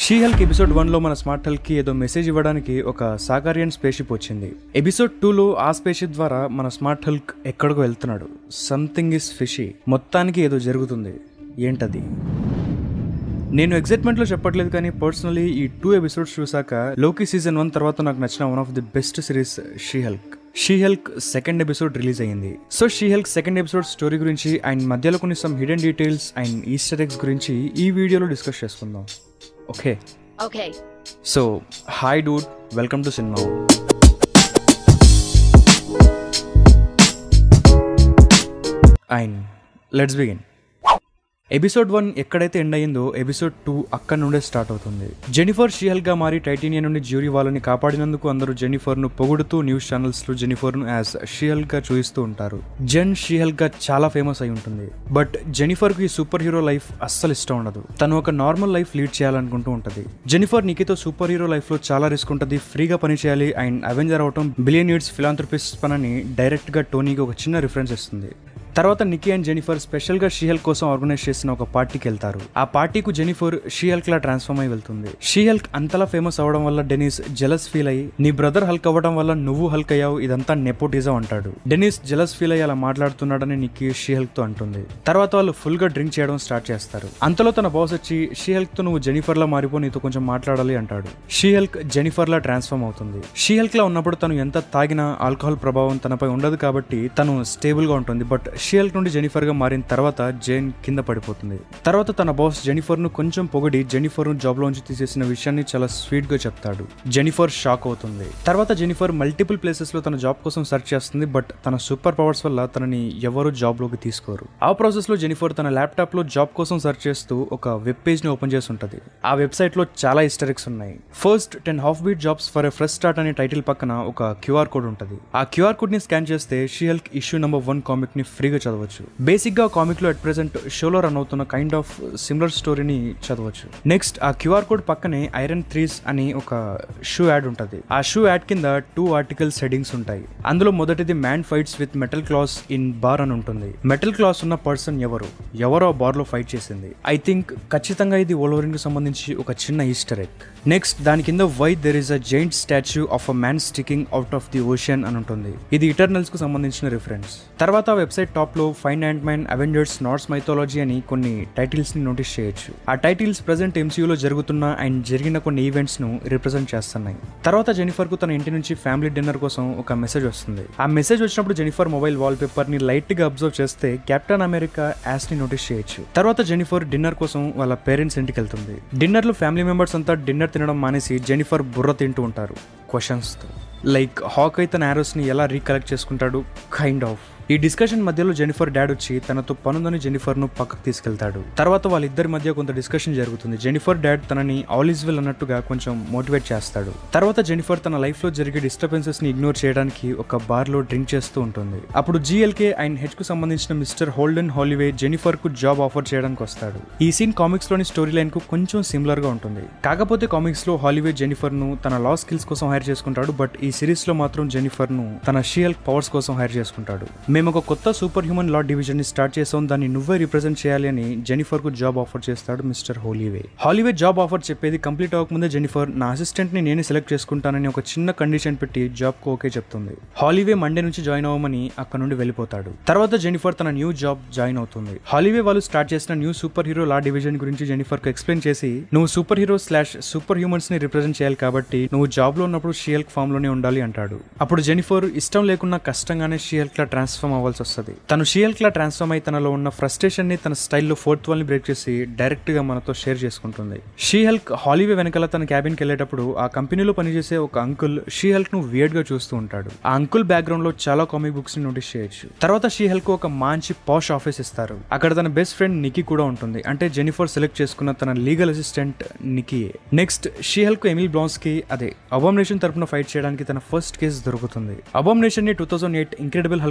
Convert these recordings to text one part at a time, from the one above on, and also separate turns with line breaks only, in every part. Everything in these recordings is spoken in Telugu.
షీ హల్క్ ఎపిసోడ్ వన్లో మన స్మార్ట్ హల్క్కి ఏదో మెసేజ్ ఇవ్వడానికి ఒక సాకారియన్ స్పేషిప్ వచ్చింది ఎపిసోడ్ టూలో ఆ స్పేషిప్ ద్వారా మన స్మార్ట్ హల్క్ ఎక్కడికో వెళ్తున్నాడు సంథింగ్ ఇస్ ఫిషీ మొత్తానికి ఏదో జరుగుతుంది ఏంటది నేను ఎగ్జైట్మెంట్లో చెప్పట్లేదు కానీ పర్సనలీ ఈ టూ ఎపిసోడ్స్ చూసాక లోకి సీజన్ వన్ తర్వాత నాకు నచ్చిన one of the best series She Hulk She Hulk second episode release అయ్యింది so She Hulk second episode story గురించి అండ్ మధ్యలో కొన్ని some hidden details and Easter eggs గురించి ఈ వీడియోలో డిస్కస్ చేసుకుందాం okay
Okay.
So hi dude welcome to cinema and let's begin episode one ఎక్కడైతే ఎండ్ అయ్యిందో ఎపిసోడ్ టూ అక్కడ నుండే స్టార్ట్ అవుతుంది జెనిఫర్ షీహల్ గా మారి టైటీనియా నుండి జ్యూరీ వాళ్ళని కాపాడినందుకు అందరూ జెనిఫర్ ను పొగుడుతూ న్యూస్ ఛానల్స్ లో జెనిఫర్ ను యాజ్ షీహల్ గా చూపిస్తూ ఉంటారు జెన్ షీహల్ గా చాలా ఫేమస్ అయి ఉంటుంది బట్ జెనిఫర్ కు ఈ సూపర్ హీరో లైఫ్ అస్సలు ఇష్టం ఉండదు తను ఒక నార్మల్ లైఫ్ లీడ్ చేయాలనుకుంటూ ఉంటది జెనిఫర్ నికితో సూపర్ హీరో లైఫ్ లో చాలా రిస్క్ ఉంటుంది ఫ్రీగా పని చేయాలి అండ్ అవెంజర్ అవటం బిలియనీడ్స్ ఫిలాంథ్రపిస్ట్ పనని డైరెక్ట్ గా టోనీకి ఒక చిన్న రిఫరెన్స్ ఇస్తుంది తర్వాత నిక్కీ అండ్ జెనిఫర్ స్పెషల్ గా షీహెల్ కోసం ఆర్గనైజ్ చేసిన ఒక పార్టీకి వెళ్తారు ఆ పార్టీకు జెనిఫర్ షీహెల్క్ లా ట్రాన్స్ఫార్మ్ అయి వెళ్తుంది షీహెల్క్ అంతలా ఫేమస్ అవడం వల్ల డెనిస్ జెలస్ ఫీల్ అయ్యి నీ బ్రదర్ హల్క్ అవ్వడం వల్ల నువ్వు హల్క్ అయ్యావు ఇదంతా నెపోటిజం అంటాడు డెనిస్ జెలస్ ఫీల్ అయ్యి అలా మాట్లాడుతున్నాడని నిక్కీ షీహెల్క్ తో అంటుంది తర్వాత వాళ్ళు ఫుల్ గా డ్రింక్ చేయడం స్టార్ట్ చేస్తారు అంతలో తన బాస్ వచ్చి షీహెల్క్ తో నువ్వు జెనిఫర్ లా మారిపో నీతో కొంచెం మాట్లాడాలి అంటాడు షీహెల్క్ జెనిఫర్ లా ట్రాన్స్ఫార్మ్ అవుతుంది షీహెల్క్ లా ఉన్నప్పుడు తను ఎంత తాగినా ఆల్కహాల్ ప్రభావం తనపై ఉండదు కాబట్టి తను స్టేబుల్ గా ఉంటుంది బట్ షీహెల్క్ నుండి జెనిఫర్ గా మారిన తర్వాత జేన్ కింద పడిపోతుంది తర్వాత తన బాస్ జెనిఫర్ ను కొంచెం పొగిడి జెనిఫర్ ను జాబ్ లోంచి తీసేసిన విషయాన్ని చాలా స్వీట్ గా చెప్తాడు జెనిఫర్ షాక్ అవుతుంది తర్వాత జెనిఫర్ మల్టిపుల్ ప్లేసెస్ లో తన జాబ్ కోసం సెర్చ్ చేస్తుంది బట్ తన సూపర్ పవర్స్ వల్ల తనని ఎవరు జాబ్ లోకి తీసుకోరు ఆ ప్రాసెస్ లో జెనిఫర్ తన ల్యాప్టాప్ లో జాబ్ కోసం సెర్చ్ చేస్తూ ఒక వెబ్ పేజ్ ని ఓపెన్ చేసి ఉంటది ఆ వెబ్సైట్ లో చాలా హిస్టరిక్స్ ఉన్నాయి first ten half beat jobs for a fresh start అనే టైటిల్ పక్కన ఒక క్యూఆర్ కోడ్ ఉంటుంది ఆ క్యూఆర్ కోడ్ ని స్కాన్ చేస్తే She Hulk issue number one comic ని ఫ్రీగా చదవచ్చు బేసిక్ గా కామిక్ లో అట్ ప్రెసెంట్ షోలో రన్ అవుతున్న కైండ్ ఆఫ్ సిమిలర్ స్టోరీని చదవచ్చు నెక్స్ట్ ఆ క్యూఆర్ కోడ్ పక్కనే ఐరన్ త్రీస్ అని ఒక షూ యాడ్ ఉంటుంది ఆ షూ యాడ్ కింద టూ ఆర్టికల్స్ హెడింగ్స్ ఉంటాయి అందులో మొదటిది man fights with metal claws in bar అని ఉంటుంది మెటల్ క్లాస్ ఉన్న పర్సన్ ఎవరు ఎవరో ఆ బార్ లో ఫైట్ చేసింది ఐ థింక్ ఖచ్చితంగా ఇది ఓలోరిన్ కి సంబంధించి ఒక చిన్న ఈస్టర్ ఎగ్ నెక్స్ట్ దాని కింద why there is a giant statue of a man sticking out of the ocean అని ఉంటుంది ఇది ఇటర్నల్స్ కు సంబంధించిన రిఫరెన్స్ తర్వాత వెబ్సైట్ టాప్ లో fine and man Avengers Norse mythology అని కొన్ని టైటిల్స్ ని నోటీస్ చేయొచ్చు ఆ టైటిల్స్ ప్రెసెంట్ ఎంసీయూలో జరుగుతున్న అండ్ జరిగిన కొన్ని ఈవెంట్స్ ను రిప్రజెంట్ చేస్తున్నాయి తర్వాత జెనిఫర్ కు తన ఇంటి నుంచి ఫ్యామిలీ డిన్నర్ కోసం ఒక మెసేజ్ వస్తుంది ఆ మెసేజ్ వచ్చినప్పుడు జెనిఫర్ మొబైల్ వాల్ పేపర్ ని లైట్ గా అబ్జర్వ్ చేస్తే కెప్టెన్ అమెరికా యాస్ ని నోటీస్ చేయొచ్చు తర్వాత జెనిఫర్ డిన్నర్ కోసం వాళ్ళ పేరెంట్స్ ఇంటికి వెళ్తుంది డిన్నర్ లో ఫ్యామిలీ మెంబర్స్ అంతా డిన్నర్ తినడం మానేసి జెనిఫర్ బుర్ర తింటూ ఉంటారు క్వశ్చన్స్ తో లైక్ హాక్ అయితే నారోస్ ని ఎలా రీకలెక్ట్ చేసుకుంటాడు కైండ్ ఆఫ్ ఈ డిస్కషన్ మధ్యలో జెనిఫర్ డాడ్ వచ్చి తనతో పనుందని జెనిఫర్ ను పక్కకు తీసుకెళ్తాడు తర్వాత వాళ్ళిద్దరి మధ్య కొంత డిస్కషన్ జరుగుతుంది జెనిఫర్ డాడ్ తనని ఆలిజ్వెల్ అన్నట్టుగా కొంచెం మోటివేట్ చేస్తాడు తర్వాత జెనిఫర్ తన లైఫ్ లో జరిగే డిస్టర్బెన్సెస్ ని ఇగ్నోర్ చేయడానికి ఒక బార్ లో డ్రింక్ చేస్తూ ఉంటుంది అప్పుడు జిఎల్కే అండ్ హెచ్ కు సంబంధించిన మిస్టర్ హోల్డెన్ హాలివే జెనిఫర్ కు జాబ్ ఆఫర్ చేయడానికి వస్తాడు ఈ సీన్ కామిక్స్ లోని స్టోరీ లైన్ కు కొంచెం సిమిలర్ గా ఉంటుంది కాకపోతే కామిక్స్ లో హాలివే జెనిఫర్ ను తన లా స్కిల్స్ కోసం హైర్ చేసుకుంటాడు బట్ ఈ సిరీస్ లో మాత్రం జెనిఫర్ ను తన షియల్ పవర్స్ కోసం హైర్ చేసుకుంటాడు మేము ఒక కొత్త సూపర్ హ్యూమన్ లా డివిజన్ ని స్టార్ట్ చేసాం దాన్ని నువ్వే రిప్రజెంట్ చేయాలి అని జెనిఫర్ కు జాబ్ ఆఫర్ చేస్తాడు Mister Holliway Holliway job offer చెప్పేది కంప్లీట్ అవ్వకముందే జెనిఫర్ నా అసిస్టెంట్ ని నేనే సెలెక్ట్ చేసుకుంటానని ఒక చిన్న కండిషన్ పెట్టి జాబ్ కు ఓకే చెప్తుంది హాలీవే మండే నుంచి జాయిన్ అవ్వమని అక్కడ నుండి వెళ్ళిపోతాడు తర్వాత జెనిఫర్ తన న్యూ జాబ్ జాయిన్ అవుతుంది హాలీవే వాళ్ళు స్టార్ట్ చేసిన new super hero law division గురించి జెనిఫర్ కు ఎక్స్ప్లెయిన్ చేసి నువ్వు super hero slash super humans ని రిప్రజెంట్ చేయాలి కాబట్టి నువ్వు జాబ్ లో ఉన్నప్పుడు షియల్క్ ఫామ్ లోనే ఉండాలి అంటాడు అప్పుడు జెనిఫర్ ఇష్టం లేకున్నా కష్టంగానే షియల్క్ లా ట్రాన్స్ఫార్మ్ అవ్వాల్సి వస్తుంది తను షియల్క్ లా ట్రాన్స్ఫార్మ్ అయి తనలో ఉన్న ఫ్రస్ట్రేషన్ ని తన స్టైల్లో ఫోర్త్ వాల్ ని బ్రేక్ చేసి డైరెక్ట్ గా మనతో షేర్ చేసుకుంటుంది షీ హెల్క్ హాలీవే వెనకాల తన క్యాబిన్ కి వెళ్ళేటప్పుడు ఆ కంపెనీలో పనిచేసే ఒక అంకుల్ షీ హెల్క్ ను వియర్డ్ గా చూస్తూ ఉంటాడు ఆ అంకుల్ బ్యాక్గ్రౌండ్ లో చాలా కామిక్ బుక్స్ ని నోటీస్ చేయొచ్చు తర్వాత షీ హెల్క్ ఒక మంచి పాష్ ఆఫీస్ ఇస్తారు అక్కడ తన బెస్ట్ ఫ్రెండ్ నికీ కూడా ఉంటుంది అంటే జెనిఫర్ సెలెక్ట్ చేసుకున్న తన లీగల్ అసిస్టెంట్ నికీయే next She Hulk Emil Blonsky కి అదే అబామినేషన్ తరపున ఫైట్ చేయడానికి తన ఫస్ట్ కేసు దొరుకుతుంది అబామినేషన్ ని two thousand eight Incredible Hulk మూవీలో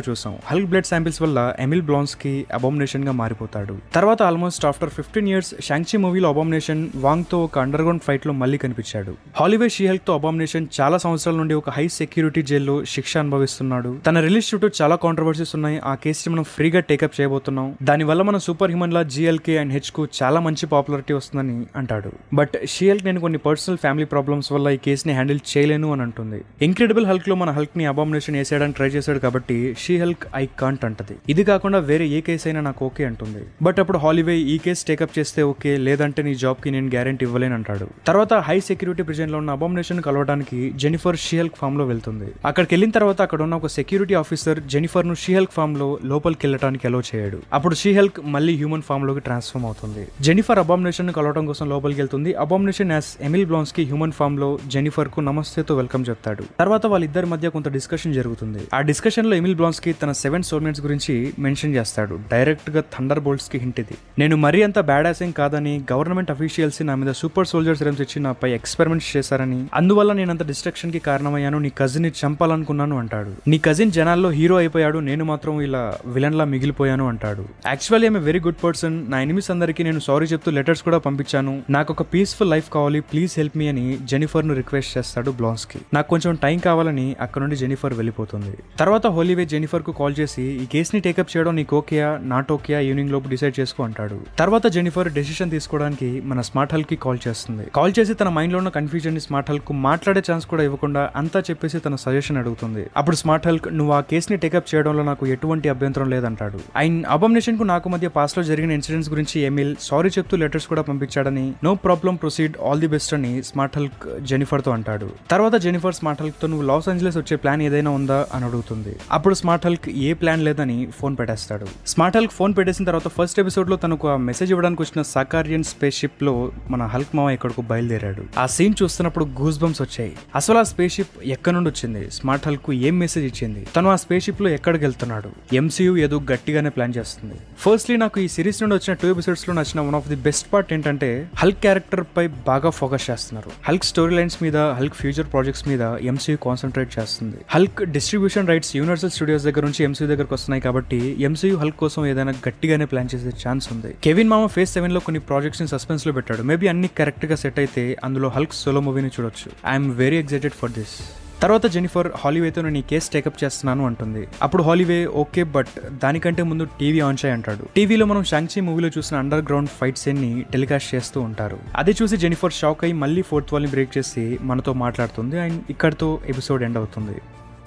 చూసాం హల్క్ బ్లడ్ శాంపిల్స్ వల్ల ఎమిల్ బ్లాన్స్ కి అబామినేషన్ గా మారిపోతాడు తర్వాత almost after fifteen years Shang Chi మూవీలో అబామినేషన్ వాంగ్ తో ఒక అండర్ గ్రౌండ్ ఫైట్ లో మళ్ళీ కనిపించాడు హాలీవే షీహెల్క్ తో అబామినేషన్ చాలా సంవత్సరాల నుండి ఒక హై సెక్యూరిటీ జైల్లో శిక్ష అనుభవిస్తున్నాడు తన రిలీజ్ చుట్టూ చాలా కాంట్రవర్సీస్ ఉన్నాయి ఆ కేసుని మనం ఫ్రీగా టేకప్ చేయబోతున్నాం దానివల్ల మన super human law GLK and H కు చాలా మంచి పాపులారిటీ వస్తుందని అంటాడు బట్ షీఎల్క్ నేను కొన్ని పర్సనల్ ఫ్యామిలీ ప్రాబ్లమ్స్ వల్ల ఈ కేసుని హ్యాండిల్ చేయలేను అని అంటుంది ఇంక్రెడిబుల్ హల్క్ లో మన హల్క్ ని అబామినేషన్ వేసేయడానికి ట్రై చేశాడు కాబట్టి షీ హల్క్ ఐ కాంట్ అంటది ఇది కాకుండా వేరే ఏ కేసు అయినా నాకు ఓకే అంటుంది బట్ అప్పుడు హాలీవే ఈ కేసు టేకప్ చేస్తే ఓకే లేదంటే నీ జాబ్ కి నేను గ్యారెంటీ ఇవ్వలేను అంటాడు తర్వాత హై సెక్యూరిటీ ప్రిజన్ లో ఉన్న అబామినేషన్ కలవడానికి జెనిఫర్ షీహల్క్ ఫామ్ లో వెళ్తుంది అక్కడికి వెళ్ళిన తర్వాత అక్కడ ఉన్న ఒక సెక్యూరిటీ ఆఫీసర్ జెనిఫర్ ను షీహల్క్ ఫామ్ లో లోపలికి వెళ్ళడానికి అలో చేయడు అప్పుడు షీహల్క్ మళ్ళీ హ్యూమన్ ఫామ్ లోకి ట్రాన్స్ఫార్మ్ అవుతుంది జెనిఫర్ అబామినేషన్ కలవడం కోసం లోపలికి వెళ్తుంది అబామినేషన్ యాస్ ఎమిల్ బ్లాన్స్ కి హ్యూమన్ ఫామ్ లో జెనిఫర్ కు నమస్తేతో వెల్కమ్ చెప్తాడు తర్వాత వాళ్ళిద్దరి మధ్య కొంత డిస్కషన్ జరుగుతుంది ఆ డిస్కషన్ లో ఎమిల్ బ్లాన్స్ కి తన సెవెన్ సోల్మేట్స్ గురించి మెన్షన్ చేస్తాడు డైరెక్ట్ గా థండర్ బోల్ట్స్ కి హింట్ ఇది నేను మరీ అంత బ్యాడ్ యాసింగ్ కాదని గవర్నమెంట్ అఫీషియల్స్ నా మీద సూపర్ సోల్జర్స్ రేమ్స్ ఇచ్చి నాపై ఎక్స్పెరిమెంట్స్ చేశారని అందువల్ల నేను అంత డిస్ట్రక్షన్ కి కారణమయ్యాను నీ కజిన్ ని చంపాలనుకున్నాను అంటాడు నీ కజిన్ జనాల్లో హీరో అయిపోయాడు నేను మాత్రం ఇలా విలన్ లా మిగిలిపోయాను అంటాడు actually I'm very good person నా ఎనిమిస్ అందరికీ నేను సారీ చెప్తూ లెటర్స్ కూడా పంపించాను నాకు ఒక పీస్ఫుల్ లైఫ్ కావాలి ప్లీజ్ హెల్ప్ మీ అని జెనిఫర్ ను రిక్వెస్ట్ చేస్తాడు బ్లాన్స్ కి నాకు కొంచెం టైం కావాలని అక్కడ నుండి జెనిఫర్ వెళ్ళిపోతుంది తర్వాత హోలీవే జెనిఫర్ కు కాల్ చేసి ఈ కేసుని టేకప్ చేయడం నీకు ఓకేయా నాట్ ఓకేయా ఈవినింగ్ లోపు డిసైడ్ చేసుకో అంటాడు తర్వాత జెనిఫర్ డెసిషన్ తీసుకోవడానికి మన స్మార్ట్ హల్ కి కాల్ చేస్తుంది కాల్ చేసి తన మైండ్ లో ఉన్న కన్ఫ్యూజన్ ని స్మార్ట్ హల్ కు మాట్లాడే ఛాన్స్ కూడా ఇవ్వకుండా అంతా చెప్పేసి తన సజెషన్ అడుగుతుంది అప్పుడు స్మార్ట్ హల్క్ నువ్వు ఆ కేసుని టేకప్ చేయడంలో నాకు ఎటువంటి అభ్యంతరం లేదంటాడు ఆయన అబామినేషన్ కు నాకు మధ్య పాస్ట్ లో జరిగిన ఇన్సిడెంట్స్ గురించి ఎమిల్ సారీ చెప్తూ లెటర్స్ కూడా పంపించాడని no problem proceed all the best అని స్మార్ట్ హల్క్ జెనిఫర్ తో అంటాడు తర్వాత జెనిఫర్ స్మార్ట్ హల్క్ తో నువ్వు లాస్ ఏంజలస్ వచ్చే ప్లాన్ ఏదైనా ఉందా అని అడుగుతుంది అప్పుడు స్మార్ట్ హల్క్ ఏ ప్లాన్ లేదని ఫోన్ పెట్టేస్తాడు స్మార్ట్ హల్క్ ఫోన్ పెట్టేసిన తర్వాత ఫస్ట్ ఎపిసోడ్ లో తనకు ఆ మెసేజ్ ఇవ్వడానికి వచ్చిన సాకారియన్ స్పేస్ షిప్ లో మన హల్క్ మామ ఇక్కడకు బయలుదేరాడు ఆ సీన్ చూస్తున్నప్పుడు గూస్ బంప్స్ వచ్చాయి అసలు ఆ స్పేస్ షిప్ ఎక్కడి నుండి వచ్చింది స్మార్ట్ హల్క్ కు ఏం మెసేజ్ ఇచ్చింది తను ఆ స్పేస్ షిప్ లో ఎక్కడికి వెళ్తున్నాడు ఎంసీయూ ఏదో గట్టిగానే ప్లాన్ చేస్తుంది ఫస్ట్లీ నాకు ఈ సిరీస్ నుండి వచ్చిన టూ ఎపిసోడ్స్ లో నచ్చిన one of the best part ఏంటంటే హల్క్ క్యారెక్టర్ పై బాగా ఫోకస్ చేస్తున్నారు హల్క్ స్టోరీ లైన్స్ మీద హల్క్ ఫ్యూచర్ ప్రాజెక్ట్స్ మీద ఎంసీయూ కాన్సన్ట్రేట్ చేస్తుంది Hulk distribution rights Universal Studios దగ్గర నుంచి ఎంసీయూ దగ్గరకు వస్తున్నాయి కాబట్టి ఎంసీయూ హల్క్ కోసం ఏదైనా గట్టిగానే ప్లాన్ చేసే ఛాన్స్ ఉంది కెవిన్ మామ ఫేస్ సెవెన్ లో కొన్ని ప్రాజెక్ట్స్ ని సస్పెన్స్ లో పెట్టాడు మేబీ అన్ని కరెక్ట్ గా సెట్ అయితే అందులో హల్క్ సోలో మూవీని చూడొచ్చు I'm very excited for this తర్వాత జెనిఫర్ హాలీవేతో నేను ఈ కేసు టేకప్ చేస్తున్నాను అంటుంది అప్పుడు హాలీవే ఓకే బట్ దానికంటే ముందు టీవీ ఆన్ చేయి అంటాడు టీవీలో మనం షాంక్షి మూవీలో చూసిన అండర్ గ్రౌండ్ ఫైట్ సీన్ ని టెలికాస్ట్ చేస్తూ ఉంటారు అది చూసి జెనిఫర్ షాక్ అయ్యి మళ్ళీ ఫోర్త్ వాల్ ని బ్రేక్ చేసి మనతో మాట్లాడుతుంది అండ్ ఇక్కడతో ఎపిసోడ్ ఎండ్ అవుతుంది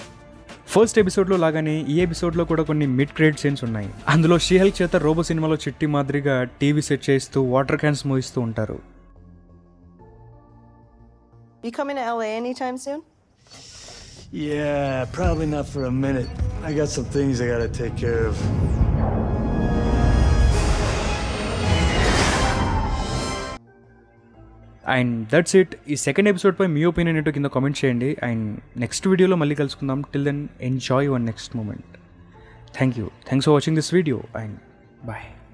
ఫస్ట్ ఎపిసోడ్లో లాగానే ఈ ఎపిసోడ్లో కూడా కొన్ని మిడ్ క్రెడిట్ సీన్స్ ఉన్నాయి అందులో షీహల్ చేత రోబో సినిమాలో చిట్టి మాదిరిగా టీవీ సెట్ చేస్తూ వాటర్ క్యాన్స్ మోయిస్తూ ఉంటారు
You coming to LA anytime soon?
Yeah, probably not for a minute. I got some things I gotta take care of.
And that's it ఈ సెకండ్ ఎపిసోడ్ పై మీ ఒపీనియన్ ఏంటో కింద కామెంట్ చేయండి అండ్ నెక్స్ట్ వీడియోలో మళ్ళీ కలుసుకుందాం till then enjoy your next moment thank you thanks for watching this video and bye